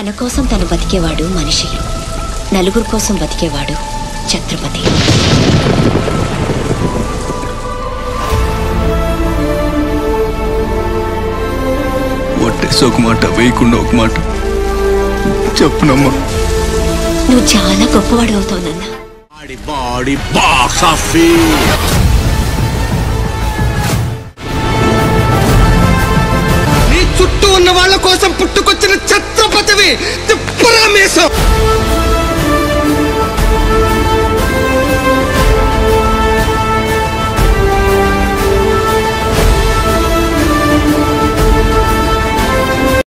తన కోసం తను బతికేవాడు మనిషి నలుగురు కోసం బతికేవాడు ఛత్రపతి ఒట్టేసి ఒక మాట వేయకుండా ఒక మాట చెప్పునమ్మా నువ్వు చాలా గొప్పవాడు అవుతావు నాన్న బాడీ బాడీ బాక్స్ ఆఫీస్ నీ చుట్టూ ఉన్న వాళ్ళ కోసం పుట్టుకొచ్చిన ఛత్రపతివి తిప్పరామేశం